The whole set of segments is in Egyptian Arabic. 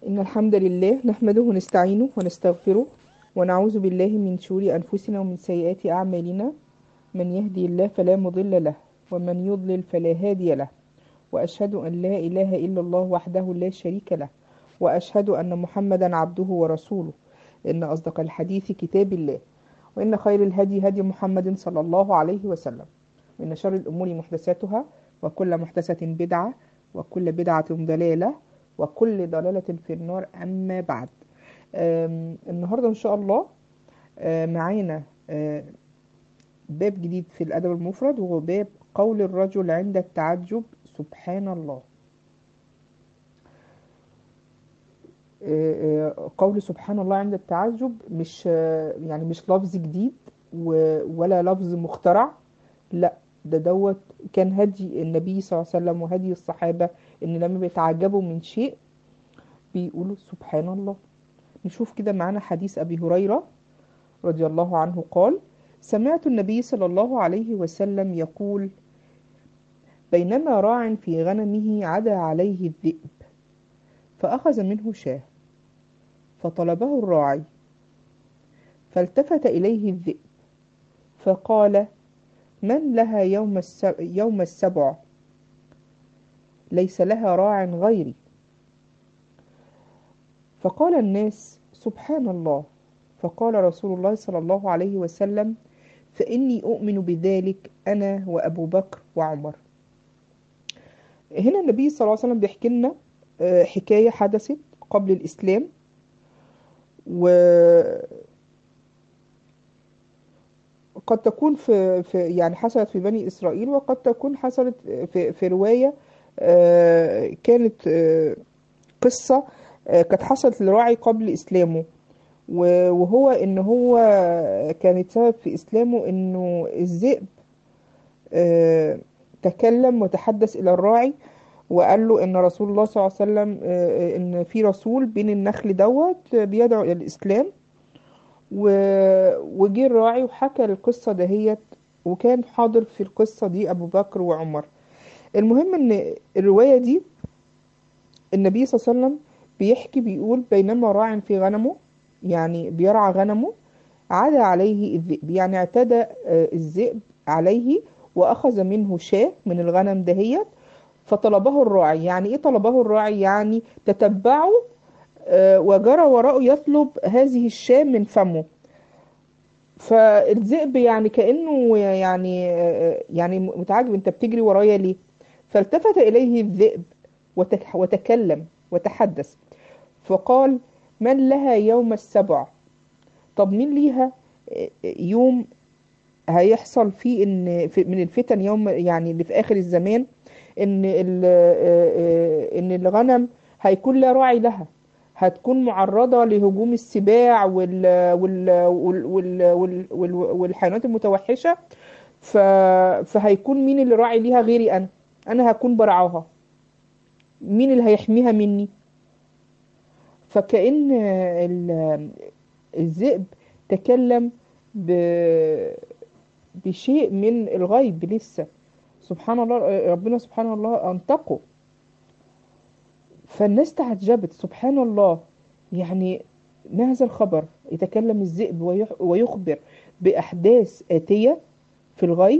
إن الحمد لله نحمده ونستعينه ونستغفره ونعوذ بالله من شرور أنفسنا ومن سيئات أعمالنا من يهدي الله فلا مضل له ومن يضلل فلا هادي له وأشهد أن لا إله إلا الله وحده لا شريك له وأشهد أن محمدا عبده ورسوله إن أصدق الحديث كتاب الله وإن خير الهدي هدي محمد صلى الله عليه وسلم وإن شر الأمور محدثاتها وكل محدثة بدعة وكل بدعة ضلالة وكل ضلالة في النار أما بعد آم، النهاردة إن شاء الله آه، معانا آه، باب جديد في الأدب المفرد وهو باب قول الرجل عند التعجب سبحان الله آه، آه، قول سبحان الله عند التعجب مش آه، يعني مش لفظ جديد و- ولا لفظ مخترع لا ده دوت كان هدي النبي صلى الله عليه وسلم وهدي الصحابة ان لما بيتعجبوا من شيء بيقولوا سبحان الله نشوف كده معانا حديث أبي هريرة رضي الله عنه قال سمعت النبي صلى الله عليه وسلم يقول بينما راع في غنمه عدا عليه الذئب فأخذ منه شاه فطلبه الراعي فالتفت إليه الذئب فقال من لها يوم السبع, يوم السبع ليس لها راع غيري فقال الناس سبحان الله فقال رسول الله صلى الله عليه وسلم فإني أؤمن بذلك أنا وأبو بكر وعمر هنا النبي صلى الله عليه وسلم بيحكي لنا آه، حكاية حدثت قبل الإسلام و قد تكون في, في يعني حصلت في بني إسرائيل وقد تكون حصلت في, في رواية آه، كانت آه، قصة آه، كانت حصلت لراعي قبل إسلامه و- وهو إن هو كانت سبب في إسلامه إنه الذئب آه، تكلم وتحدث إلى الراعي وقال له إن رسول الله صلى الله عليه وسلم آه، إن في رسول بين النخل دوت بيدعو إلى الإسلام و- وجه الراعي وحكى القصة دهيت وكان حاضر في القصة دي أبو بكر وعمر المهم إن الرواية دي النبي صلى الله عليه وسلم بيحكي بيقول بينما راع في غنمه يعني بيرعى غنمه عاد عليه الذئب يعني اعتدى آه، الذئب عليه وأخذ منه شاة من الغنم دهيت فطلبه الراعي يعني ايه طلبه الراعي يعني تتبعه آه، وجرى وراءه يطلب هذه الشاة من فمه فالذئب يعني كأنه يعني آه، يعني متعجب انت بتجري ورايا ليه فالتفت إليه الذئب وتك- وتكلم وتحدث فقال من لها يوم السبع طب مين ليها آه، يوم هيحصل فيه ان في- من الفتن يوم يعني اللي في اخر الزمان ان ال- آه، آه، ان الغنم هيكون لا راعي لها هتكون معرضة لهجوم السباع وال وال وال وال وال وال والحيوانات المتوحشة ف فهيكون مين اللي راعي ليها غيري انا انا هكون برعاها مين اللي هيحميها مني فكأن ال- الذئب تكلم ب بشيء من الغيب لسه سبحان الله ربنا سبحان الله أنطقه فالناس تعجبت سبحان الله يعني ما هذا الخبر يتكلم الذئب ويح- ويخبر بأحداث آتية في الغيب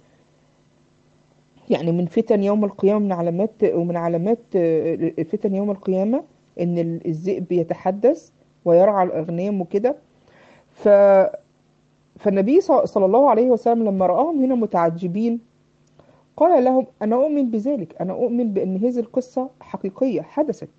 يعني من فتن يوم القيامة من علامات ومن علامات آه، فتن يوم القيامة إن ال- الذئب يتحدث ويرعى الأغنام وكده ف فالنبي ص- صلى الله عليه وسلم لما رآهم هنا متعجبين قال لهم أنا أؤمن بذلك أنا أؤمن بأن هذه القصة حقيقية حدثت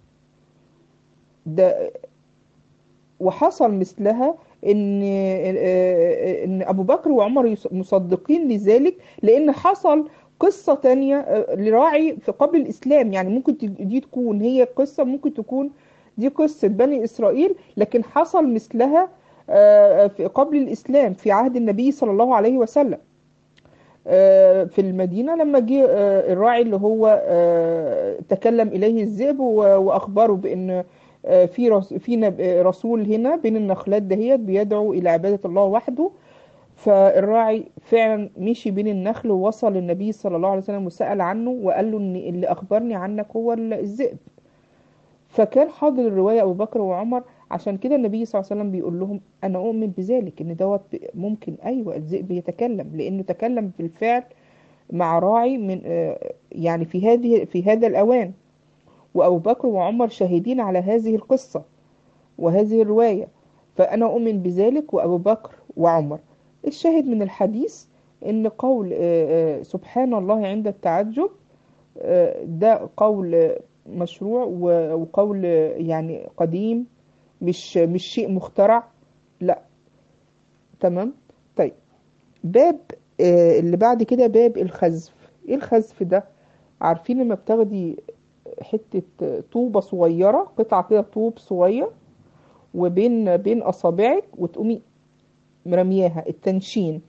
ده وحصل مثلها ان ان ابو بكر وعمر يص- مصدقين لذلك لان حصل قصة تانية آه، لراعي في قبل الاسلام يعني ممكن ت- دي تكون هي قصة ممكن تكون دي قصة بني اسرائيل لكن حصل مثلها آه، في قبل الاسلام في عهد النبي صلى الله عليه وسلم آه، في المدينة لما جه آه، الراعي اللي هو آه، تكلم إليه الذئب و- وأخبره بأن آه، في رس- في نب- آه، رسول هنا بين النخلات دهيت بيدعو إلى عبادة الله وحده فالراعي فعلا مشي بين النخل ووصل للنبي صلى الله عليه وسلم وسأل عنه وقال له إن اللي أخبرني عنك هو ال- الذئب فكان حاضر الرواية أبو بكر وعمر عشان كده النبي صلى الله عليه وسلم بيقول لهم أنا أؤمن بذلك إن دوت ممكن أيوة الذئب يتكلم لأنه تكلم بالفعل مع راعي من آه، يعني في هذه في هذا الأوان وأبو بكر وعمر شاهدين على هذه القصة وهذه الرواية فأنا أؤمن بذلك وأبو بكر وعمر الشاهد من الحديث إن قول آه، آه، سبحان الله عند التعجب آه، ده قول آه، مشروع و- وقول آه، يعني قديم مش مش شيء مخترع لا تمام طيب باب آه، اللي بعد كده باب الخزف ايه الخزف ده عارفين لما بتاخدي حتة آه، طوبة صغيرة قطعة كده طوب صغير وبين بين أصابعك وتقومي مرمياها التنشين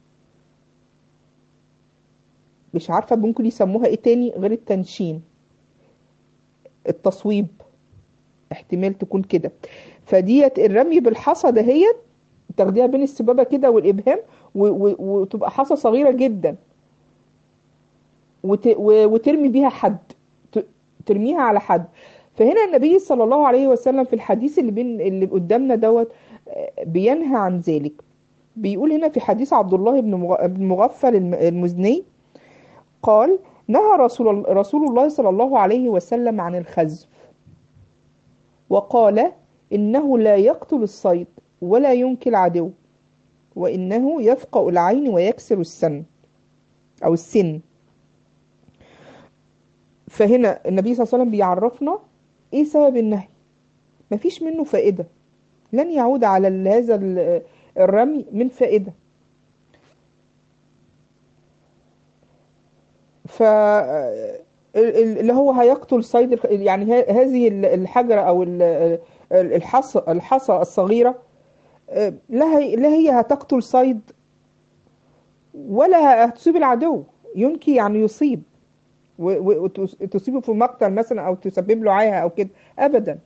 مش عارفة ممكن يسموها ايه تاني غير التنشين التصويب احتمال تكون كده فديت الرمي بالحصى دهيت تاخديها بين السبابة كده والإبهام و- و- وتبقى حصى صغيرة جدا وت... و- وترمي بيها حد ت... ترميها على حد فهنا النبي صلى الله عليه وسلم في الحديث اللي بين اللي قدامنا دوت آه، بينهى عن ذلك بيقول هنا في حديث عبد الله بن مغ- بن مغفل الم- المزني قال نهى رسول ال- رسول الله صلى الله عليه وسلم عن الخزف وقال إنه لا يقتل الصيد ولا ينكي العدو وإنه يفقأ العين ويكسر السن أو السن فهنا النبي صلى الله عليه وسلم بيعرفنا إيه سبب النهي مفيش منه فائدة لن يعود على ال- هذا ال- الرمي من فائدة ف ال- ال- اللي هو هيقتل صيد الخ- يعني ه- هذه ال- الحجرة أو ال- ال- الحصى الحصى الصغيرة آه، لا هي لا هي هتقتل صيد ولا هتصيب العدو ينكي يعني يصيب وتصيبه في مقتل مثلا أو تسبب له عاهة أو كده أبدا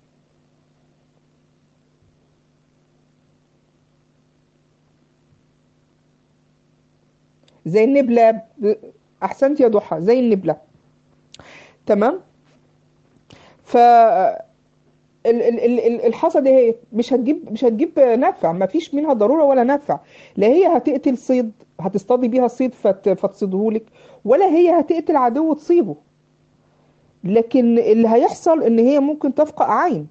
زي النبلة أحسنت يا ضحى زي النبلة تمام ف ال- ال- ال- ال- الحصى دي هي مش هتجيب مش هتجيب نفع ما فيش منها ضرورة ولا نفع لا هي هتقتل صيد هتصطادي بيها الصيد فت فتصيدهولك ولا هي هتقتل عدو تصيبه لكن اللي هيحصل ان هي ممكن تفقأ عين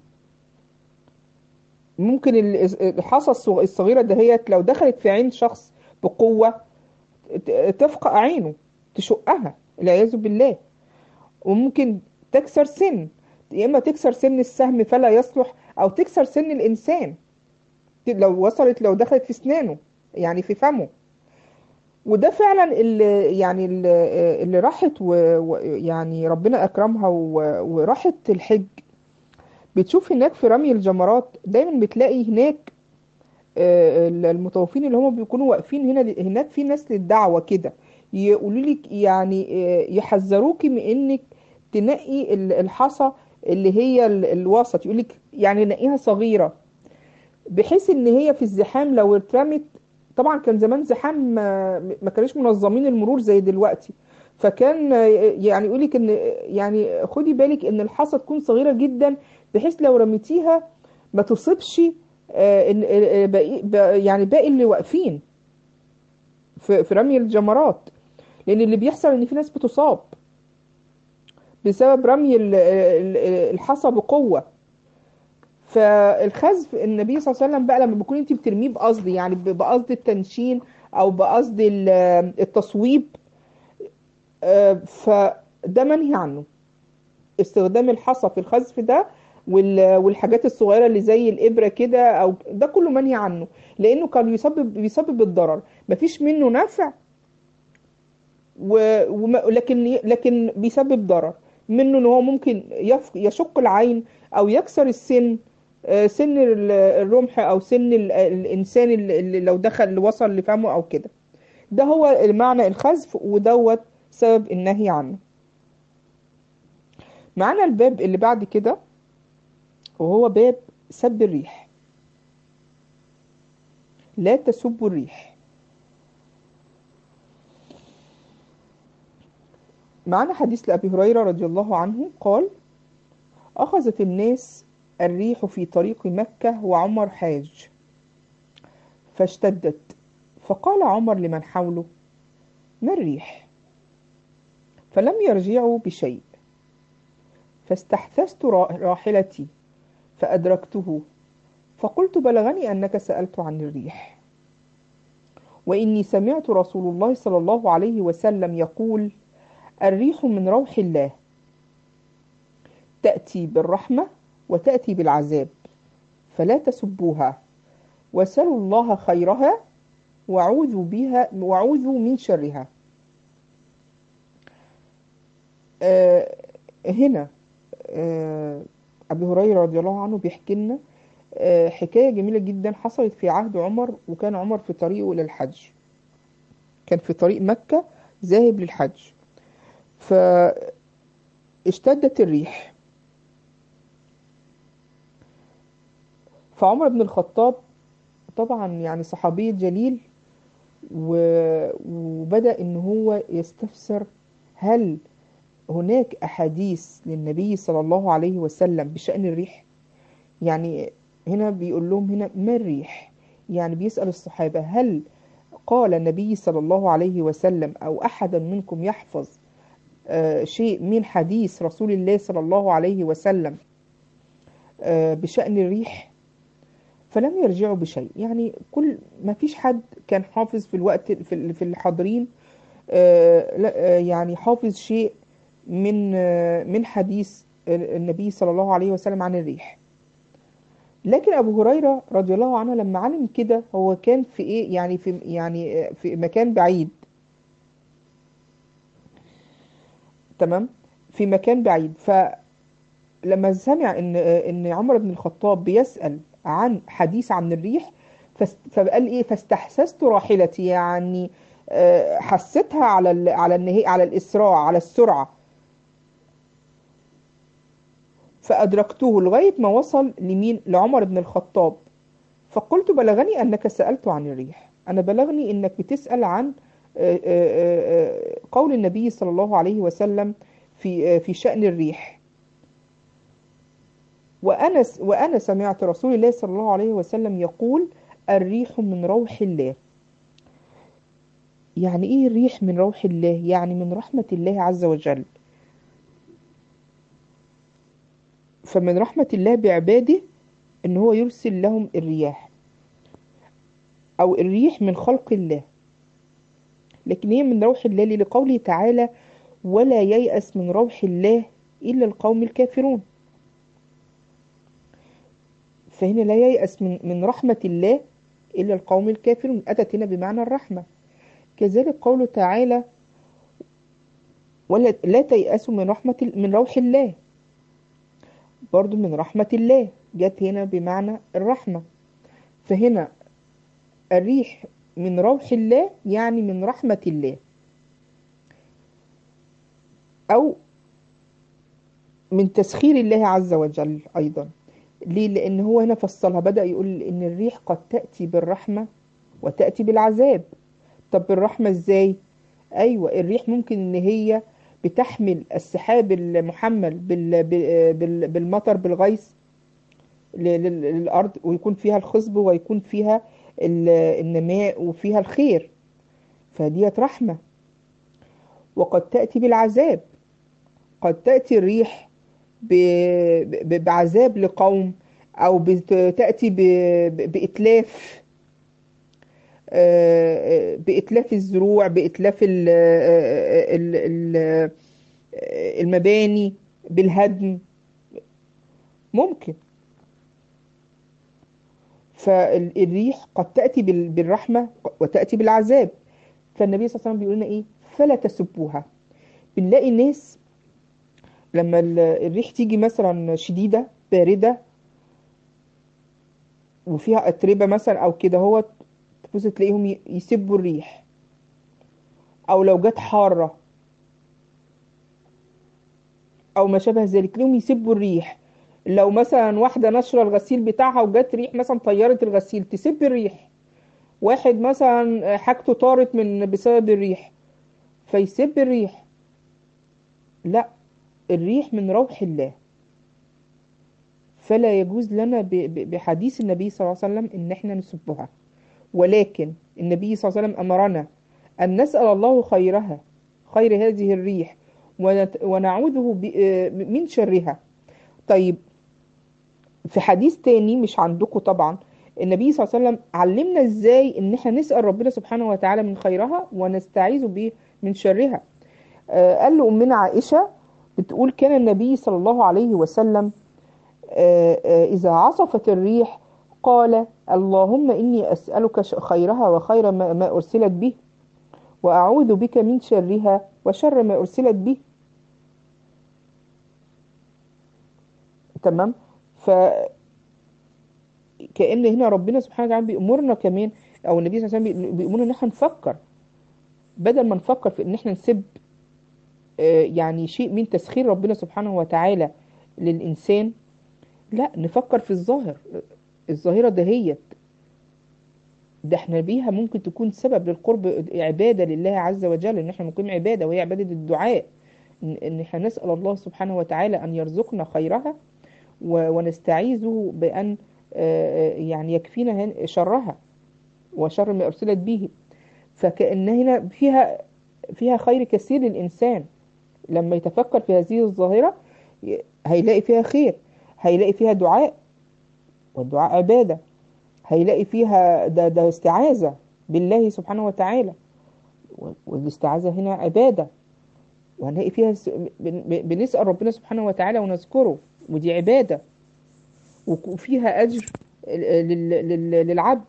ممكن ال- الحصى الصغ- الصغيرة دهيت لو دخلت في عين شخص بقوة ت- تفقأ عينه تشقها والعياذ بالله وممكن تكسر سن يا اما تكسر سن السهم فلا يصلح او تكسر سن الانسان لو وصلت لو دخلت في اسنانه يعني في فمه وده فعلا اللي يعني اللي, اللي راحت ويعني ربنا اكرمها و- وراحت الحج بتشوف هناك في رمي الجمرات دايما بتلاقي هناك آه، المطوفين اللي هم بيكونوا واقفين هنا هناك في ناس للدعوة كده يقولوا لك يعني آه، يحذروكي من انك تنقي ال- الحصى اللي هي ال- الوسط يقول لك يعني نقيها صغيرة بحيث ان هي في الزحام لو اترمت طبعا كان زمان زحام ما ما كانوش منظمين المرور زي دلوقتي فكان آه، يعني يقول لك ان يعني خدي بالك ان الحصى تكون صغيرة جدا بحيث لو رميتيها ما تصيبش آه، إن- آه، باقي با- يعني باقي اللي واقفين في في رمي الجمرات لان اللي بيحصل ان في ناس بتصاب بسبب رمي ال- ال- الحصى بقوة فالخزف النبي صلى الله عليه وسلم بقى لما بيكون انت بترميه بقصد يعني ب- بقصد التنشين او بقصد ال- التصويب آه، فده منهي عنه استخدام الحصى في الخزف ده وال- والحاجات الصغيرة اللي زي الإبرة كده أو ده كله منهي عنه لأنه كان يسبب بيسبب الضرر مفيش منه نفع و... وما... لكن لكن بيسبب ضرر منه ان هو ممكن يف... يشق العين او يكسر السن آه، سن ال- الرمح او سن ال... الانسان اللي اللي لو دخل وصل لفمه او كده ده هو المعنى الخزف ودوت سبب النهي عنه معانا الباب اللي بعد كده وهو باب سب الريح لا تسبوا الريح معنا حديث لأبي هريرة رضي الله عنه قال أخذت الناس الريح في طريق مكة وعمر حاج فاشتدت فقال عمر لمن حوله ما الريح فلم يرجعوا بشيء فاستحثست را- راحلتي فأدركته فقلت بلغني أنك سألت عن الريح وإني سمعت رسول الله صلى الله عليه وسلم يقول الريح من روح الله تأتي بالرحمة وتأتي بالعذاب فلا تسبوها وسلوا الله خيرها وعوذوا بها وعوذوا من شرها آه هنا آه أبي هريرة رضي الله عنه بيحكي لنا آه حكاية جميلة جدا حصلت في عهد عمر وكان عمر في طريقه إلى الحج كان في طريق مكة ذاهب للحج فاشتدت الريح فعمر بن الخطاب طبعا يعني صحابي جليل و- وبدأ ان هو يستفسر هل هناك احاديث للنبي صلى الله عليه وسلم بشأن الريح يعني هنا بيقول لهم هنا ما الريح يعني بيسأل الصحابة هل قال النبي صلى الله عليه وسلم او احدا منكم يحفظ آه، شيء من حديث رسول الله صلى الله عليه وسلم آه، بشأن الريح فلم يرجعوا بشيء يعني كل ما فيش حد كان حافظ في الوقت في ال- في الحاضرين آه، لا، آه، يعني حافظ شيء من آه، من حديث النبي صلى الله عليه وسلم عن الريح لكن ابو هريره رضي الله عنه لما علم كده هو كان في ايه يعني في يعني آه، في مكان بعيد تمام في مكان بعيد فلما سمع ان ان عمر بن الخطاب بيسأل عن حديث عن الريح فاست- فقال ايه فاستحسست راحلتي يعني آه، حسيتها على ال على النهي على الاسراع على السرعه فادركته لغايه ما وصل لمين لعمر بن الخطاب فقلت بلغني انك سالت عن الريح انا بلغني انك بتسال عن آه، آه، آه، قول النبي صلى الله عليه وسلم في آه، في شأن الريح وأنا وأنا سمعت رسول الله صلى الله عليه وسلم يقول الريح من روح الله يعني إيه الريح من روح الله يعني من رحمة الله عز وجل فمن رحمة الله بعباده إن هو يرسل لهم الرياح أو الريح من خلق الله لكن هي من روح الله لقوله تعالى ولا ييأس من روح الله إلا القوم الكافرون فهنا لا ييأس من من رحمة الله إلا القوم الكافرون أتت هنا بمعنى الرحمة كذلك قوله تعالى ولا لا تيأسوا من رحمة من روح الله برضو من رحمة الله جت هنا بمعنى الرحمة فهنا الريح من روح الله يعني من رحمة الله أو من تسخير الله عز وجل أيضا ليه؟ لأن هو هنا فصلها بدأ يقول إن الريح قد تأتي بالرحمة وتأتي بالعذاب طب بالرحمة إزاي؟ أيوة الريح ممكن إن هي بتحمل السحاب المحمل بال بال بالمطر بالغيث للأرض ويكون فيها الخصب ويكون فيها النماء وفيها الخير فديت رحمة وقد تأتي بالعذاب قد تأتي الريح بعذاب لقوم أو تأتي بإتلاف بإتلاف الزروع بإتلاف المباني بالهدم ممكن فالريح قد تأتي بالرحمة وتأتي بالعذاب فالنبي صلى الله عليه وسلم بيقول لنا إيه فلا تسبوها بنلاقي ناس لما الريح تيجي مثلا شديدة باردة وفيها أتربة مثلا أو كده هو تبص تلاقيهم يسبوا الريح أو لو جت حارة أو ما شابه ذلك تلاقيهم يسبوا الريح لو مثلا واحدة نشرة الغسيل بتاعها وجت ريح مثلا طيرت الغسيل تسب الريح واحد مثلا حاجته طارت من بسبب الريح فيسب الريح لا الريح من روح الله فلا يجوز لنا ب- ب- بحديث النبي صلى الله عليه وسلم ان احنا نسبها ولكن النبي صلى الله عليه وسلم امرنا ان نسال الله خيرها خير هذه الريح ونت- ونعوذه ب- آه، من شرها طيب في حديث تاني مش عندكم طبعا النبي صلى الله عليه وسلم علمنا ازاي ان احنا نسال ربنا سبحانه وتعالى من خيرها ونستعيذ به من شرها آه، قال له أمنا عائشة بتقول كان النبي صلى الله عليه وسلم آه، آه، إذا عصفت الريح قال اللهم إني أسألك ش- خيرها وخير ما, ما أرسلت به وأعوذ بك من شرها وشر ما أرسلت به تمام فكأن هنا ربنا سبحانه وتعالى بيأمرنا كمان أو النبي صلى الله عليه وسلم بي- بيأمرنا إن احنا نفكر بدل ما نفكر في إن احنا نسب آه، يعني شيء من تسخير ربنا سبحانه وتعالى للإنسان لا نفكر في الظاهر الظاهرة دهيت ده احنا بيها ممكن تكون سبب للقرب عبادة لله عز وجل ان احنا نقيم عبادة وهي عبادة الدعاء ان إن احنا نسأل الله سبحانه وتعالى ان يرزقنا خيرها و- ونستعيذه بأن آه، آه، يعني يكفينا هن- شرها وشر ما أرسلت به فكأن هنا فيها فيها خير كثير للإنسان لما يتفكر في هذه الظاهرة ي- هيلاقي فيها خير هيلاقي فيها دعاء والدعاء عبادة هيلاقي فيها ده, ده استعاذة بالله سبحانه وتعالى و- والاستعاذة هنا عبادة وهنلاقي فيها س- بن- بن- بنسأل ربنا سبحانه وتعالى ونذكره ودي عبادة وك- وفيها أجر لل- لل- للعبد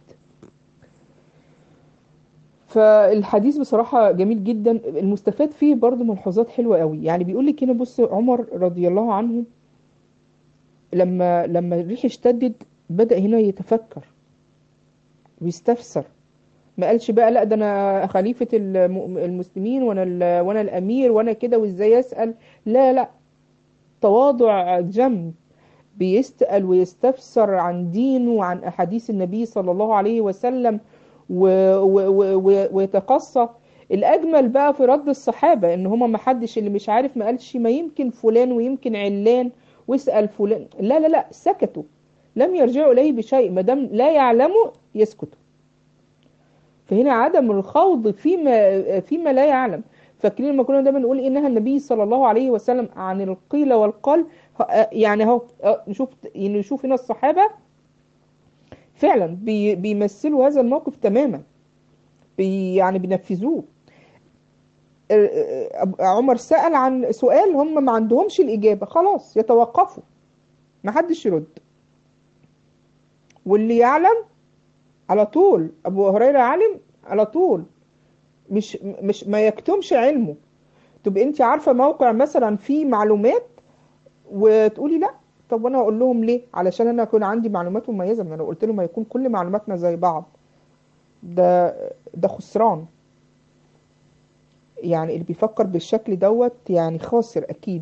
فالحديث بصراحة جميل جدا المستفاد فيه برضه ملحوظات حلوة قوي يعني بيقول لك هنا بص عمر رضي الله عنه لما لما الريح اشتدت بدأ هنا يتفكر ويستفسر ما قالش بقى لا ده انا خليفة الم- المسلمين وانا ال- وانا الامير وانا كده وازاي اسأل لا لا تواضع جم بيسأل ويستفسر عن دينه وعن أحاديث النبي صلى الله عليه وسلم و و و و ويتقصى الأجمل بقى في رد الصحابة إن هما ما حدش اللي مش عارف ما قالش ما يمكن فلان ويمكن علان واسأل فلان لا لا لا سكتوا لم يرجعوا إليه بشيء ما دام لا يعلموا يسكتوا فهنا عدم الخوض فيما فيما لا يعلم فاكرين لما كنا دايما نقول انها النبي صلى الله عليه وسلم عن القيل والقال ه- يعني اهو اه نشوف نشوف هنا الصحابه فعلا بي بيمثلوا هذا الموقف تماما بي يعني بينفذوه اه- اه- عمر سأل عن سؤال هم ما عندهمش الإجابة خلاص يتوقفوا ما حدش يرد واللي يعلم على طول أبو هريرة علم على طول مش مش ما يكتمش علمه تبقى انت عارفة موقع مثلا فيه معلومات وتقولي لا طب وانا اقول لهم ليه علشان انا اكون عندي معلومات مميزة ما انا لو قلت لهم هيكون كل معلوماتنا زي بعض ده ده خسران يعني اللي بيفكر بالشكل دوت يعني خاسر اكيد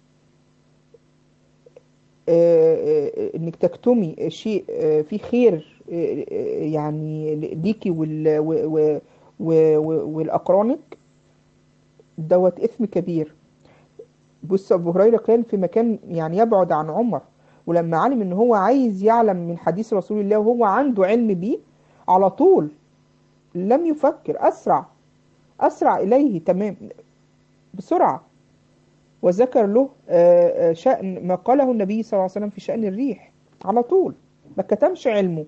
آه، آه، انك تكتمي شيء آه، فيه خير آه، آه، يعني ليكي وال و- و- و- و- والاقرانك دوت اثم كبير بص ابو هريره كان في مكان يعني يبعد عن عمر ولما علم ان هو عايز يعلم من حديث رسول الله وهو عنده علم بيه على طول لم يفكر اسرع اسرع اليه تمام بسرعه وذكر له آه، آه، شأن ما قاله النبي صلى الله عليه وسلم في شأن الريح على طول ما كتمش علمه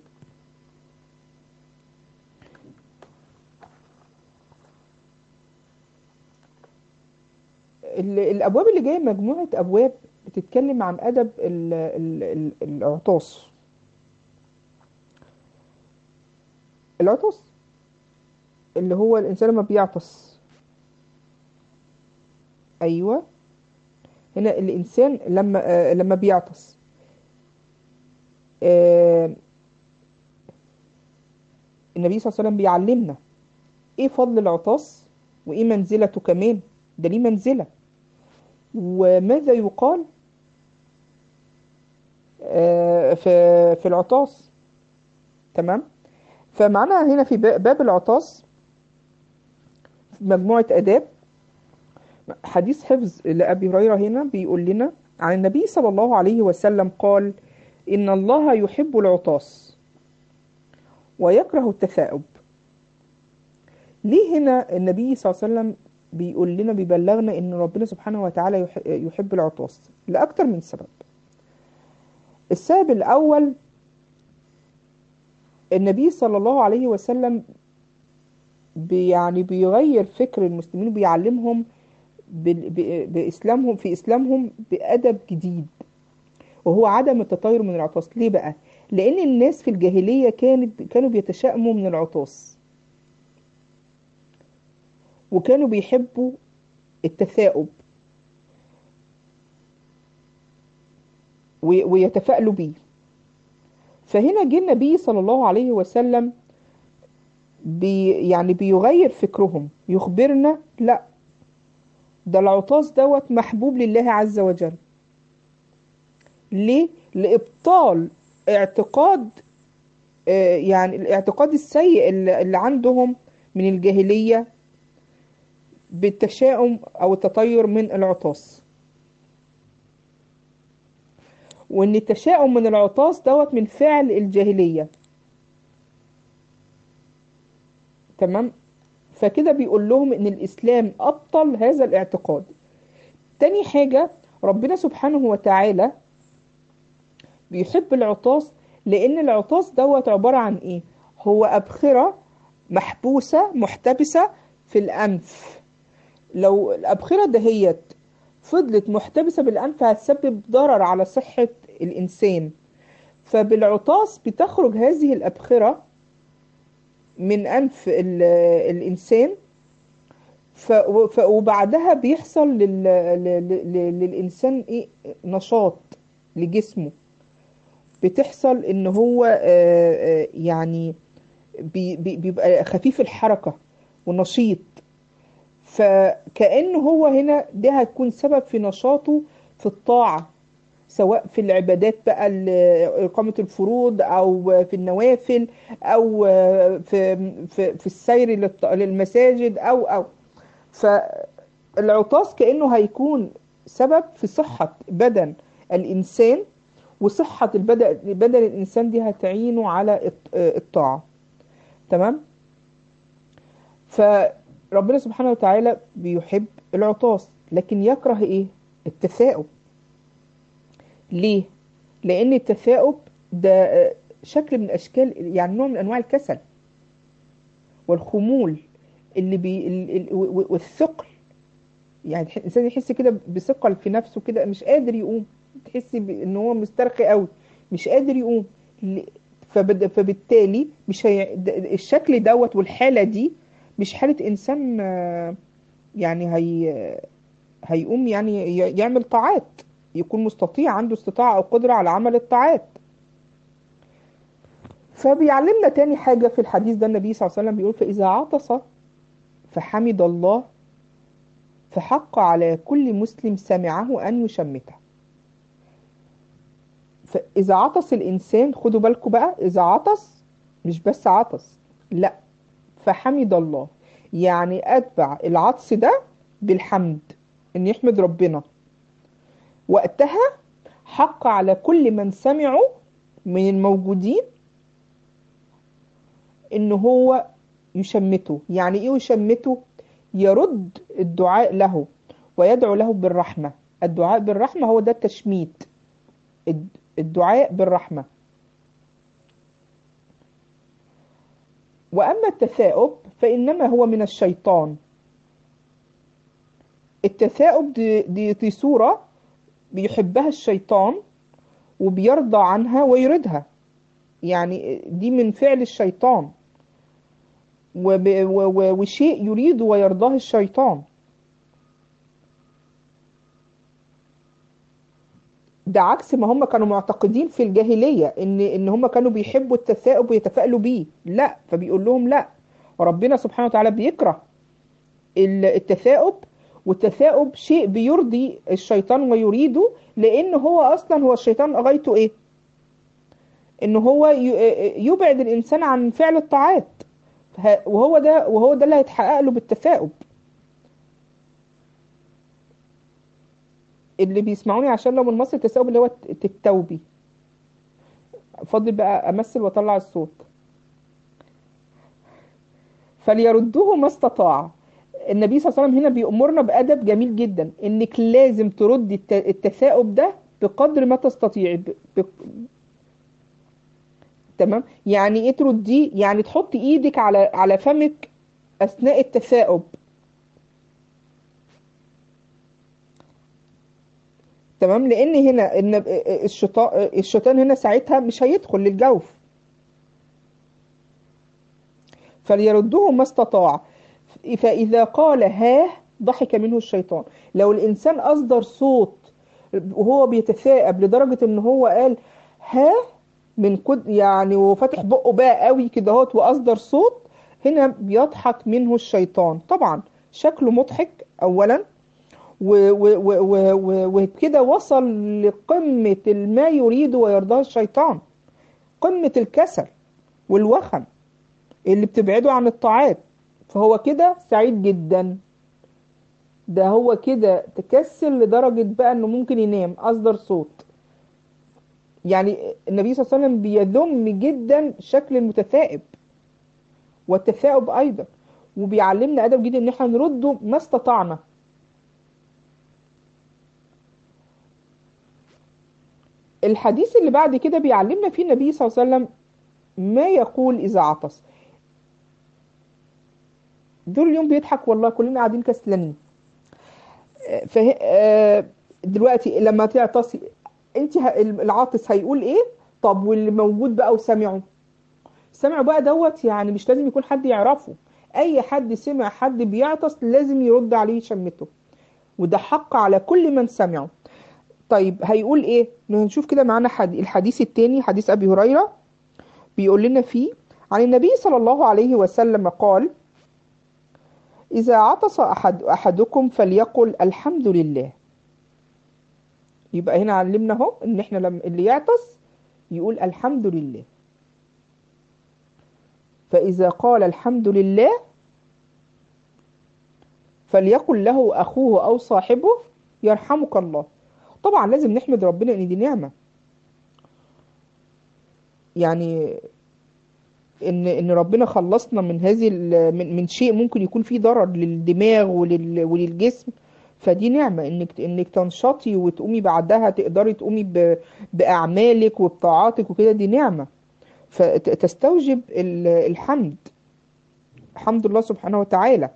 ال- الأبواب اللي جاية مجموعة أبواب بتتكلم عن أدب ال- ال- ال- العطاس العطس اللي هو الإنسان لما بيعطس أيوه هنا الإنسان لما آه لما بيعطس آه النبي صلى الله عليه وسلم بيعلمنا إيه فضل العطاس وإيه منزلته كمان ده ليه منزلة وماذا يقال آه في في العطاس تمام فمعنا هنا في باب العطاس مجموعة آداب حديث حفظ لأبي هريرة هنا بيقول لنا عن النبي صلى الله عليه وسلم قال إن الله يحب العطاس ويكره التثاؤب ليه هنا النبي صلى الله عليه وسلم بيقول لنا بيبلغنا ان ربنا سبحانه وتعالى يح- يحب العطاس لأكتر من سبب السبب الأول النبي صلى الله عليه وسلم بي يعني بيغير فكر المسلمين وبيعلمهم بال- ب- بإسلامهم في إسلامهم بأدب جديد وهو عدم التطير من العطاس ليه بقى؟ لأن الناس في الجاهلية كانت كانوا بيتشائموا من العطاس وكانوا بيحبوا التثاؤب وي- ويتفائلوا بيه فهنا جه النبي صلى الله عليه وسلم بي يعني بيغير فكرهم يخبرنا لا ده العطاس دوت محبوب لله عز وجل ليه؟ لإبطال اعتقاد آه، يعني الاعتقاد السيء اللي اللي عندهم من الجاهلية بالتشاؤم أو التطير من العطاس وإن التشاؤم من العطاس دوت من فعل الجاهلية تمام فكده بيقول لهم إن الإسلام أبطل هذا الاعتقاد تاني حاجة ربنا سبحانه وتعالى بيحب العطاس لأن العطاس دوت عبارة عن إيه؟ هو أبخرة محبوسة محتبسة في الأنف لو الأبخرة دهيت فضلت محتبسة بالأنف هتسبب ضرر على صحة الإنسان فبالعطاس بتخرج هذه الأبخرة من أنف ال- الإنسان ف ف- وبعدها بيحصل لل لل لل- للإنسان إيه نشاط لجسمه بتحصل إن هو آه، آه، يعني بي- بي- بيبقى خفيف الحركة ونشيط فكأنه هو هنا ده هتكون سبب في نشاطه في الطاعة سواء في العبادات بقى ال- إقامة الفروض أو في النوافل أو في في في السير للط- للمساجد أو أو فالعطاس كأنه هيكون سبب في صحة بدن الإنسان وصحة البدن بدن الإنسان دي هتعينه على الط- الطاعة تمام فربنا سبحانه وتعالى بيحب العطاس لكن يكره ايه التثاؤب ليه لان التثاؤب ده آه، شكل من اشكال يعني نوع من انواع الكسل والخمول اللي بي ال- ال- و- و- والثقل يعني الح- الانسان يحس كده بثقل في نفسه كده مش قادر يقوم تحس ب- ان هو مسترخي قوي مش قادر يقوم ل- فبد- فبالتالي مش هي د- الشكل دوت والحالة دي مش حالة انسان آه، يعني هي هيقوم يعني ي- يعمل طاعات يكون مستطيع عنده استطاعة او قدرة على عمل الطاعات فبيعلمنا تاني حاجة في الحديث ده النبي صلى الله عليه وسلم بيقول فإذا عطس فحمد الله فحق على كل مسلم سمعه أن يشمته فإذا عطس الإنسان خدوا بالكم بقى إذا عطس مش بس عطس لا فحمد الله يعني أتبع العطس ده بالحمد إن يحمد ربنا وقتها حق على كل من سمعه من الموجودين إن هو يشمته يعني إيه يشمته يرد الدعاء له ويدعو له بالرحمة الدعاء بالرحمة هو ده التشميت الد- الدعاء بالرحمة وأما التثاؤب فإنما هو من الشيطان التثاؤب دي, دي, دي صورة بيحبها الشيطان وبيرضى عنها ويردها يعني دي من فعل الشيطان وب و و وشيء يريد ويرضاه الشيطان ده عكس ما هم كانوا معتقدين في الجاهلية ان ان هم كانوا بيحبوا التثاؤب ويتفائلوا بيه لا فبيقول لهم لا وربنا سبحانه وتعالى بيكره ال- التثاؤب والتثاؤب شيء بيرضي الشيطان ويريده لان هو اصلا هو الشيطان غايته ايه ان هو ي- يبعد الانسان عن فعل الطاعات ه- وهو ده وهو ده اللي هيتحقق له بالتثاؤب اللي بيسمعوني عشان لو من مصر التثاؤب اللي هو الت- التوبي فاضل بقى امثل واطلع الصوت فليردوه ما استطاع النبي صلى الله عليه وسلم هنا بيأمرنا بأدب جميل جدا انك لازم تردي الت- التثاؤب ده بقدر ما تستطيعي ب... ب... تمام يعني ايه ترديه يعني تحطي ايدك على على فمك اثناء التثاؤب تمام لان هنا ان الشيطان الشيطان هنا ساعتها مش هيدخل للجوف فليردوه ما استطاع فإذا قال ها ضحك منه الشيطان لو الإنسان أصدر صوت وهو بيتثاءب لدرجة إن هو قال ها من كد يعني وفتح بقه بقى قوي كده اهوت وأصدر صوت هنا بيضحك منه الشيطان طبعا شكله مضحك أولا و- و- و- و- و- وكده وصل لقمة ما يريد ويرضاه الشيطان قمة الكسل والوخم اللي بتبعده عن الطاعات فهو كده سعيد جدا ده هو كده تكسل لدرجة بقى انه ممكن ينام اصدر صوت يعني النبي صلى الله عليه وسلم بيذم جدا شكل المتثائب والتثاؤب ايضا وبيعلمنا ادب جدا ان احنا نرده ما استطعنا الحديث اللي بعد كده بيعلمنا فيه النبي صلى الله عليه وسلم ما يقول اذا عطس دول اليوم بيضحك والله كلنا قاعدين كسلانين فه... آه، دلوقتي لما تعطسي انت ه... العاطس هيقول ايه طب واللي موجود بقى وسمعه سمعه بقى دوت يعني مش لازم يكون حد يعرفه اي حد سمع حد بيعطس لازم يرد عليه شمته وده حق على كل من سمعه طيب هيقول ايه نشوف كده معانا حد... الحديث التاني حديث ابي هريرة بيقول لنا فيه عن النبي صلى الله عليه وسلم قال إذا عطس أحد أحدكم فليقل الحمد لله يبقى هنا علمنا اهو إن إحنا لما اللي يعطس يقول الحمد لله فإذا قال الحمد لله فليقل له أخوه أو صاحبه يرحمك الله طبعا لازم نحمد ربنا إن دي نعمة يعني ان ان ربنا خلصنا من هذه ال- من من شيء ممكن يكون فيه ضرر للدماغ ولل وللجسم فدي نعمة انك انك تنشطي وتقومي بعدها تقدري تقومي ب- باعمالك وبطاعاتك وكده دي نعمة فتستوجب ال- الحمد حمد الله سبحانه وتعالى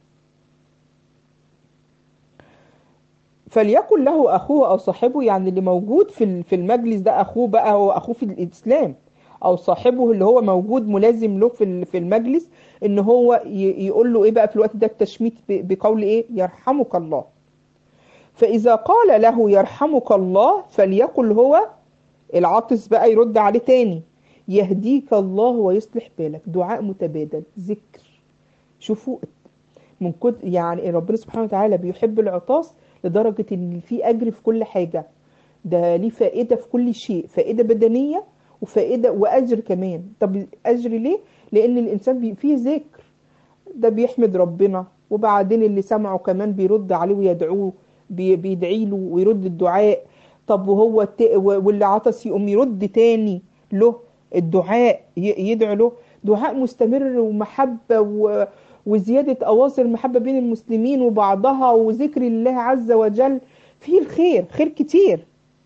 فليكن له اخوه او صاحبه يعني اللي موجود في ال- في المجلس ده اخوه بقى هو اخوه في الاسلام او صاحبه اللي هو موجود ملازم له في ال- في المجلس ان هو ي- يقول له ايه بقى في الوقت ده التشميت ب- بقول ايه يرحمك الله فاذا قال له يرحمك الله فليقل هو العاطس بقى يرد عليه تاني يهديك الله ويصلح بالك دعاء متبادل ذكر شوفوا من كتر يعني ربنا سبحانه وتعالى بيحب العطاس لدرجة ان في اجر في كل حاجة ده ليه فائدة في كل شيء فائدة بدنية وفائدة واجر كمان طب اجر ليه لان الانسان بي فيه ذكر ده بيحمد ربنا وبعدين اللي سمعه كمان بيرد عليه ويدعوه بي- بيدعي له ويرد الدعاء طب وهو الت... واللي عطس يقوم يرد تاني له الدعاء ي- يدعو له دعاء مستمر ومحبة و... وزيادة أواصر المحبة بين المسلمين وبعضها وذكر الله عز وجل فيه الخير خير كتير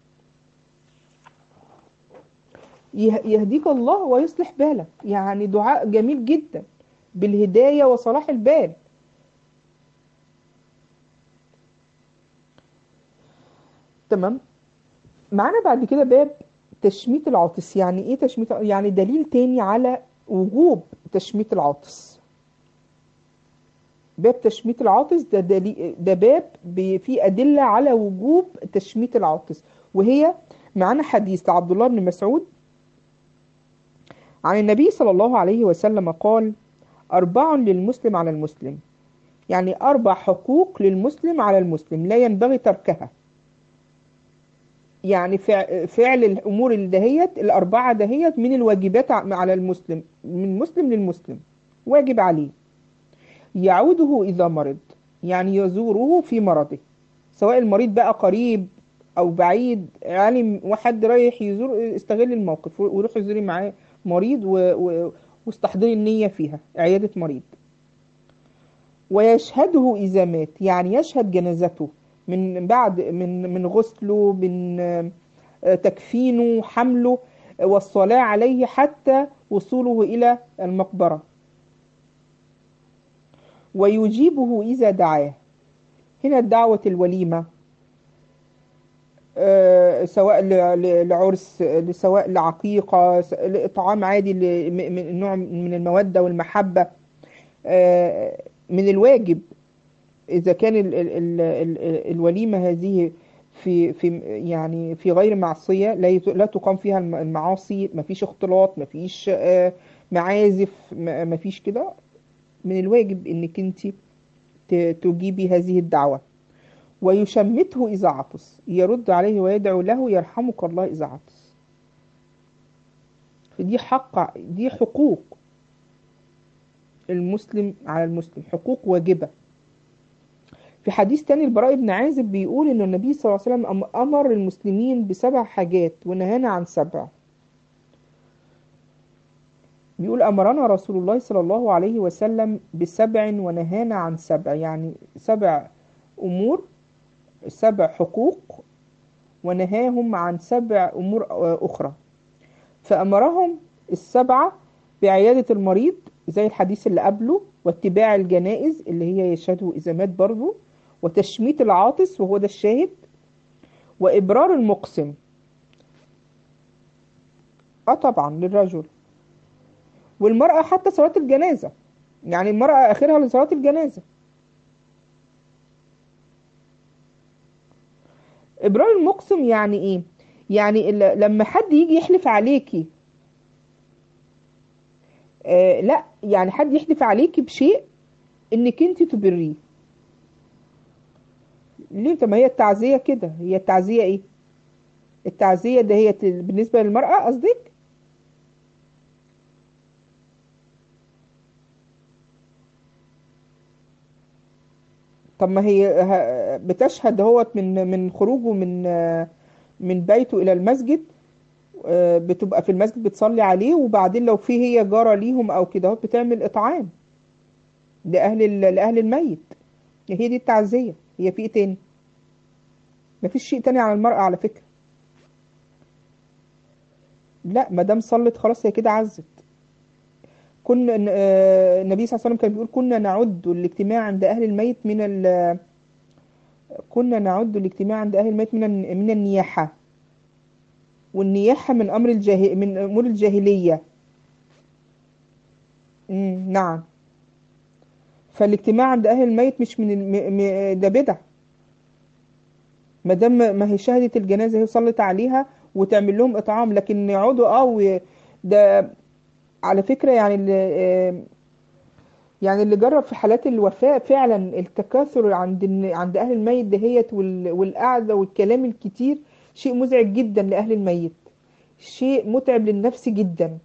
يه- يهديك الله ويصلح بالك يعني دعاء جميل جدا بالهداية وصلاح البال تمام معانا بعد كده باب تشميت العاطس يعني ايه تشميت يعني دليل تاني على وجوب تشميت العاطس باب تشميت العاطس ده دليل ده باب بي- فيه أدلة على وجوب تشميت العاطس وهي معانا حديث لعبد الله بن مسعود عن النبي صلى الله عليه وسلم قال أربع للمسلم على المسلم يعني أربع حقوق للمسلم على المسلم لا ينبغي تركها يعني فع- فعل الأمور الدهيت الأربعة دهيت من الواجبات ع- على المسلم من مسلم للمسلم واجب عليه يعوده إذا مرض يعني يزوره في مرضه سواء المريض بقى قريب او بعيد يعني واحد رايح يزور استغل الموقف ويروح يزوري معاه مريض و... و... واستحضري النية فيها عيادة مريض ويشهده إذا مات يعني يشهد جنازته من بعد من من غسله من آه، تكفينه حمله آه، والصلاة عليه حتى وصوله إلى المقبرة ويجيبه إذا دعاه هنا دعوة الوليمة آه، سواء ل- ل- لعرس سواء لعقيقة س- لإطعام عادي ل- م- من نوع من المودة والمحبة آه، من الواجب إذا كان ال ال ال ال الوليمة هذه في في يعني في غير معصية لا يت- لا تقام فيها الم- المعاصي ما فيش اختلاط ما فيش آه، معازف ما ما فيش كده من الواجب انك انت ت- تجيبي هذه الدعوة ويشمته إذا عطس يرد عليه ويدعو له يرحمك الله إذا عطس فدي حق دي حقوق المسلم على المسلم حقوق واجبة في حديث تاني البراء بن عازب بيقول ان النبي صلى الله عليه وسلم أم- امر المسلمين بسبع حاجات ونهانا عن سبع بيقول امرنا رسول الله صلى الله عليه وسلم بسبع ونهانا عن سبع يعني سبع امور سبع حقوق ونهاهم عن سبع امور آه، اخرى فامرهم السبعه بعياده المريض زي الحديث اللي قبله واتباع الجنائز اللي هي يشهده اذا مات برضه وتشميت العاطس وهو ده الشاهد وابرار المقسم اه طبعا للرجل والمرأة حتى صلاة الجنازة يعني المرأة آخرها لصلاة الجنازة إبرار المقسم يعني إيه؟ يعني ال- لما حد يجي يحلف عليكي آه لا يعني حد يحلف عليكي بشيء إنك أنت تبريه ليه طب ما هي التعزية كده هي التعزية إيه؟ التعزية ده هي ت- بالنسبة للمرأة قصدك؟ طب ما هي ه- بتشهد هوت من من خروجه من آه، من بيته إلى المسجد آه، بتبقى في المسجد بتصلي عليه وبعدين لو في هي جارة ليهم أو كده اهوت بتعمل إطعام لأهل ال- لأهل الميت هي دي التعزية هي في إيه تاني؟ مفيش شيء تاني على المرأة على فكرة لا ما دام صلت خلاص هي كده عزت كنا آه، النبي صلى الله عليه وسلم كان بيقول كنا نعد الاجتماع عند أهل الميت من ال كنا نعد الاجتماع عند أهل الميت من الن- من النياحة والنياحة من أمر الجاهل من أمور الجاهلية مم. نعم فالاجتماع عند أهل الميت مش من الم... م... ده بدع ما دام ما هي شهدت الجنازة هي صلت عليها وتعمل لهم إطعام لكن يقعدوا اه و- ده على فكرة يعني اللي آه، يعني اللي جرب في حالات الوفاة فعلا التكاثر عند الن- عند أهل الميت دهيت وال- والقعدة والكلام الكتير شيء مزعج جدا لأهل الميت شيء متعب للنفس جدا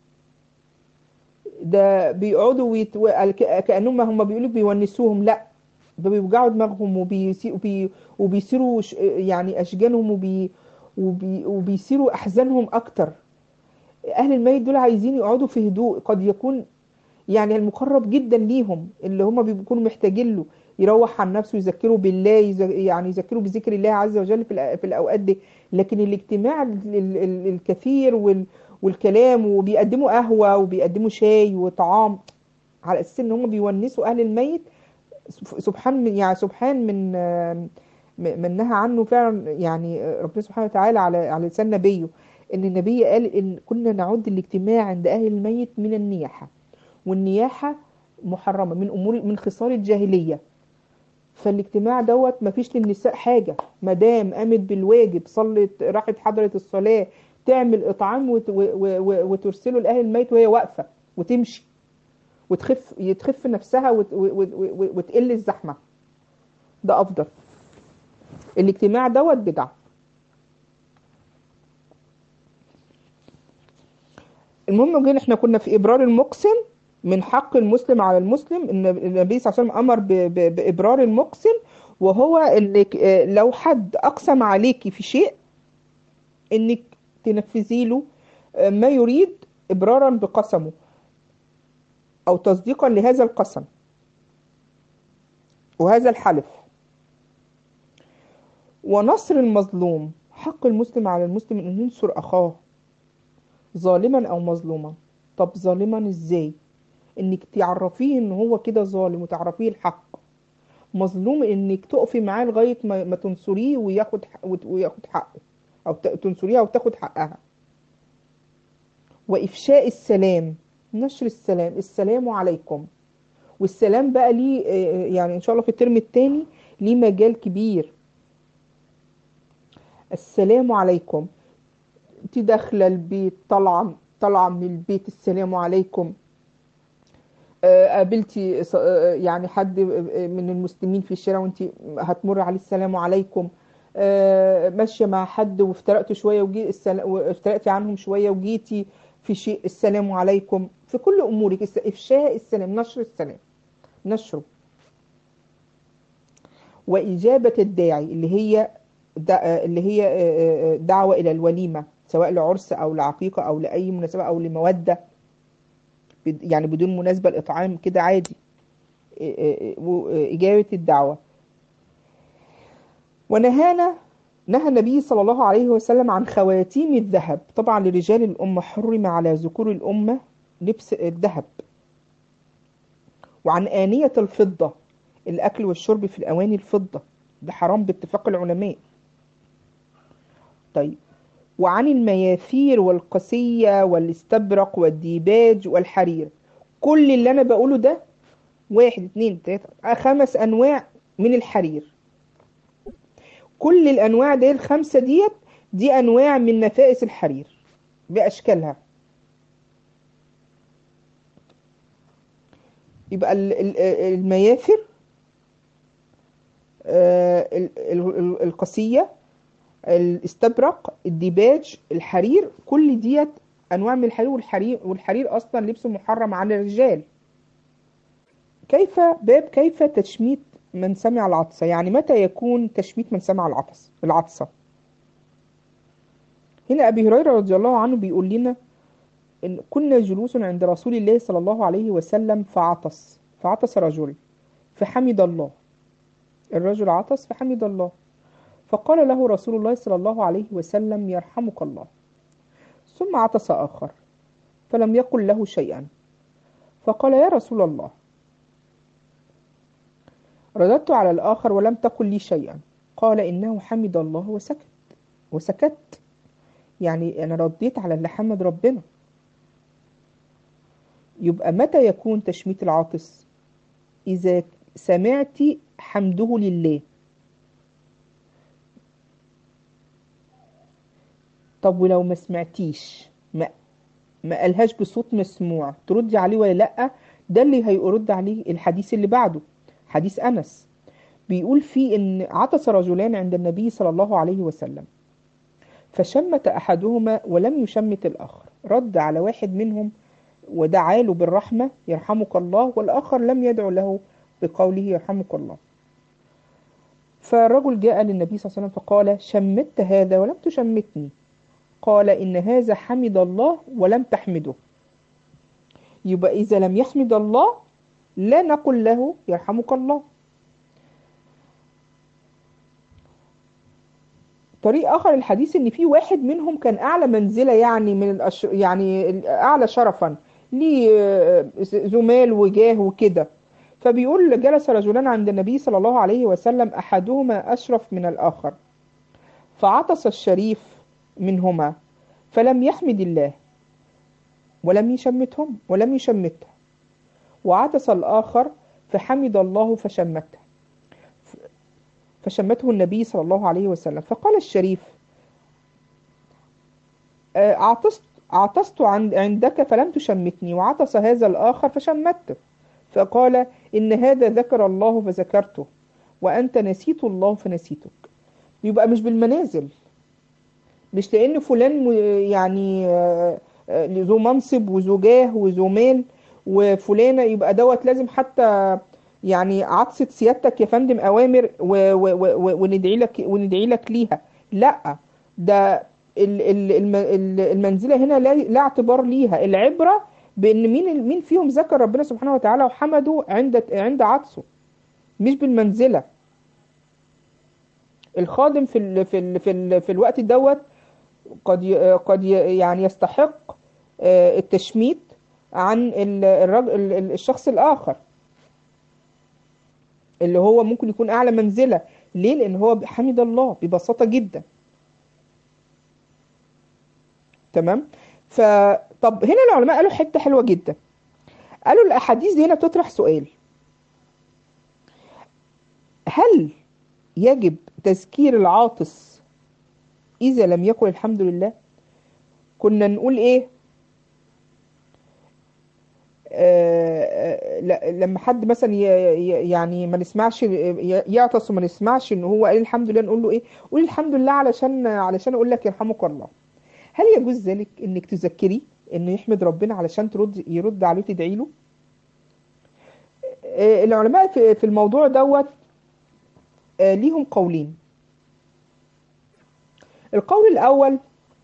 ده بيقعدوا ويت... و- ك- كأنهم هم بيقولوا بيونسوهم لا ده بيوجعوا دماغهم وبيسي... وبي... وبيصيروا ش... يعني أشجانهم وبي... وبي... وبيصيروا أحزانهم أكتر أهل الميت دول عايزين يقعدوا في هدوء قد يكون يعني المقرب جدا ليهم اللي هم بيكونوا محتاجين له يروح عن نفسه يذكروا بالله يز- يعني يذكروا بذكر الله عز وجل في الأ- في الأوقات دي لكن الاجتماع ال- ال- ال- الكثير وال... والكلام وبيقدموا قهوة وبيقدموا شاي وطعام على أساس إن هم بيونسوا أهل الميت سب- سبحان من يعني سبحان من آه، م- من نهى عنه فعلا يعني آه، ربنا سبحانه وتعالى على على لسان نبيه ان النبي قال ان كنا نعد الاجتماع عند اهل الميت من النياحه والنياحه محرمه من امور من خصال الجاهليه فالاجتماع دوت مفيش للنساء حاجه ما دام قامت بالواجب صلت راحت حضرت الصلاه تعمل اطعام وت- و- و- و- وترسله لاهل الميت وهي واقفه وتمشي وتخف يتخف نفسها وت- و- و- و- وتقل الزحمه ده افضل الاجتماع دوت بدعه المهم جينا احنا كنا في ابرار المقسم من حق المسلم على المسلم ان النبي صلى الله عليه وسلم امر ب- ب- بابرار المقسم وهو انك آه، لو حد اقسم عليكي في شيء انك تنفذي له آه، ما يريد ابرارا بقسمه او تصديقا لهذا القسم وهذا الحلف ونصر المظلوم حق المسلم على المسلم ان ينصر اخاه ظالما او مظلوما طب ظالما ازاي انك تعرفيه ان هو كده ظالم وتعرفيه الحق مظلوم انك تقفي معاه لغايه ما, ما تنصريه وياخد حق- وت- وياخد حقه او ت- تنصريها وتاخد حقها وافشاء السلام نشر السلام السلام عليكم والسلام بقى ليه آه، يعني ان شاء الله في الترم الثاني ليه مجال كبير السلام عليكم انت داخله البيت طالعه طالعه من البيت السلام عليكم آه، قابلتي ص- آه، يعني حد آه، من المسلمين في الشارع وانت هتمر عليه السلام عليكم آه، ماشيه مع حد وافترقتوا شويه وجي السل- وافترقتي عنهم شويه وجيتي في شيء السلام عليكم في كل امورك الس- افشاء السلام نشر السلام نشره واجابه الداعي اللي هي دع- اللي هي آه، آه، دعوه الى الوليمه سواء لعرس او لعقيقه او لاي مناسبه او لموده بد- يعني بدون مناسبه الاطعام كده عادي آه، آه، و- آه، اجابه الدعوه ونهانا نهى النبي صلى الله عليه وسلم عن خواتيم الذهب طبعا لرجال الأمة حرم على ذكور الأمة لبس الذهب وعن آنية الفضة الأكل والشرب في الأواني الفضة ده حرام باتفاق العلماء طيب وعن المياثير والقسية والاستبرق والديباج والحرير كل اللي أنا بقوله ده واحد اتنين تلاتة خمس أنواع من الحرير كل الانواع دي الخمسه ديت دي انواع من نفائس الحرير باشكالها يبقى ال- ال- المياثر آه، ال- ال- ال- القصيه الاستبرق الديباج الحرير كل ديت انواع من الحرير والحرير والحرير اصلا لبسه محرم على الرجال كيف باب كيف تشميت من سمع العطسة يعني متى يكون تشميت من سمع العطس العطسة هنا أبي هريرة رضي الله عنه بيقول لنا إن كنا جلوس عند رسول الله صلى الله عليه وسلم فعطس فعطس رجل فحمد الله الرجل عطس فحمد الله فقال له رسول الله صلى الله عليه وسلم يرحمك الله ثم عطس آخر فلم يقل له شيئا فقال يا رسول الله رددت على الآخر ولم تقل لي شيئا قال إنه حمد الله وسكت وسكت يعني أنا رديت على اللي حمد ربنا يبقى متى يكون تشميت العاطس إذا سمعت حمده لله طب ولو ما سمعتيش ما ما قالهاش بصوت مسموع تردي عليه ولا لأ ده اللي هيرد عليه الحديث اللي بعده حديث أنس بيقول فيه إن عطس رجلان عند النبي صلى الله عليه وسلم فشمت أحدهما ولم يشمت الآخر رد على واحد منهم ودعا له بالرحمة يرحمك الله والآخر لم يدعو له بقوله يرحمك الله فالرجل جاء للنبي صلى الله عليه وسلم فقال شمت هذا ولم تشمتني قال إن هذا حمد الله ولم تحمده يبقى إذا لم يحمد الله لا نقول له يرحمك الله طريق آخر الحديث إن في واحد منهم كان أعلى منزلة يعني من الأش... يعني أعلى شرفا ليه آه، زمال وجاه وكده فبيقول جلس رجلان عند النبي صلى الله عليه وسلم أحدهما أشرف من الآخر فعطس الشريف منهما فلم يحمد الله ولم يشمتهم ولم يشمته وعطس الآخر فحمد الله فشمته فشمته النبي صلى الله عليه وسلم فقال الشريف آه، عطست عطست عن- عندك فلم تشمتني وعطس هذا الآخر فشمته فقال إن هذا ذكر الله فذكرته وأنت نسيت الله فنسيتك يبقى مش بالمنازل مش لأن فلان م- يعني آه، آه، ذو منصب وذو جاه وذو مال وفلانة يبقى دوت لازم حتى يعني عطسة سيادتك يا فندم أوامر و و و وندعي لك وندعي لك ليها لا ده ال- ال- الم- ال- المنزلة هنا لا لا اعتبار ليها العبرة بأن مين مين فيهم ذكر ربنا سبحانه وتعالى وحمده عند عند عطسه مش بالمنزلة الخادم في ال في ال في ال في الوقت دوت قد ي- قد ي- يعني يستحق آه، التشميت عن ال- الرجل ال- ال- الشخص الآخر اللي هو ممكن يكون أعلى منزلة ليه؟ لأن هو حمد الله ببساطة جدا تمام فطب هنا العلماء قالوا حتة حلوة جدا قالوا الأحاديث دي هنا بتطرح سؤال هل يجب تذكير العاطس إذا لم يقل الحمد لله كنا نقول إيه آه، آه، لا- لما حد مثلا ي- ي- يعني ما نسمعش ي- يعطس وما نسمعش ان هو قال الحمد لله نقول له ايه قول الحمد لله علشان علشان اقول لك يرحمك الله هل يجوز ذلك انك تذكري انه يحمد ربنا علشان ترد يرد عليه تدعي له آه، العلماء في في الموضوع دوت آه، ليهم قولين القول الاول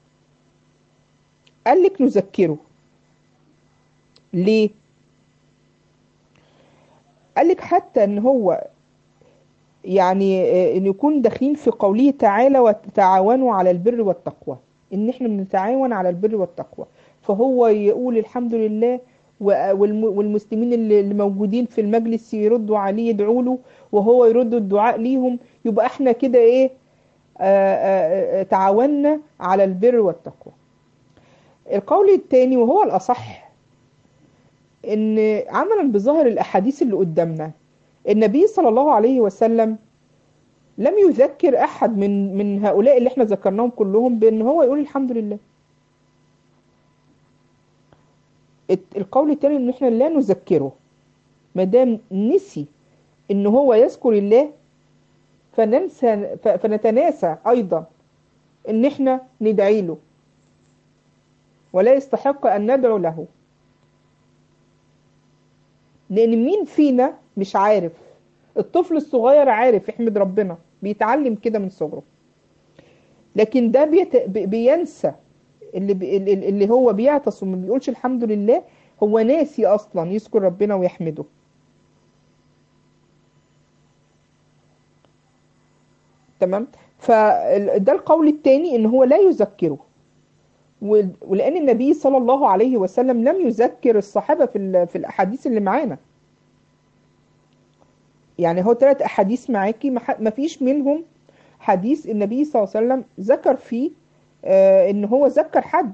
قال لك نذكره ليه قال لك حتى ان هو يعني آه، ان يكون داخلين في قوله تعالى وتعاونوا على البر والتقوى ان احنا بنتعاون على البر والتقوى فهو يقول الحمد لله و- والم- والمسلمين اللي اللي موجودين في المجلس يردوا عليه يدعوا له وهو يرد الدعاء ليهم يبقى احنا كده ايه آه، آه، آه، تعاوننا على البر والتقوى القول الثاني وهو الأصح ان عملا بظاهر الاحاديث اللي قدامنا النبي صلى الله عليه وسلم لم يذكر احد من من هؤلاء اللي احنا ذكرناهم كلهم بان هو يقول الحمد لله الت- القول الثاني ان احنا لا نذكره ما دام نسي ان هو يذكر الله فننسى ف- فنتناسى ايضا ان احنا ندعي له ولا يستحق ان ندعو له لان مين فينا مش عارف الطفل الصغير عارف يحمد ربنا بيتعلم كده من صغره لكن ده بيت... بي- بينسى اللي بي... اللي اللي هو بيعطس وما بيقولش الحمد لله هو ناسي اصلا يذكر ربنا ويحمده تمام فده القول الثاني ان هو لا يذكره و- ولان النبي صلى الله عليه وسلم لم يذكر الصحابه في ال- في الاحاديث اللي معانا يعني هو ثلاث احاديث معاكي ما ح- ما فيش منهم حديث النبي صلى الله عليه وسلم ذكر فيه آه ان هو ذكر حد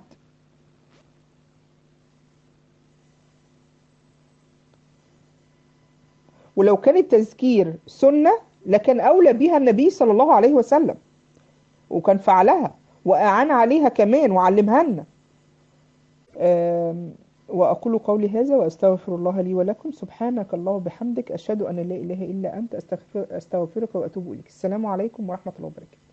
ولو كان التذكير سنة لكان أولى بها النبي صلى الله عليه وسلم وكان فعلها وأعان عليها كمان وعلمها لنا آم، وأقول قولي هذا وأستغفر الله لي ولكم سبحانك الله وبحمدك أشهد أن لا إله إلا أنت أستغفر أستغفرك وأتوب إليك السلام عليكم ورحمة الله وبركاته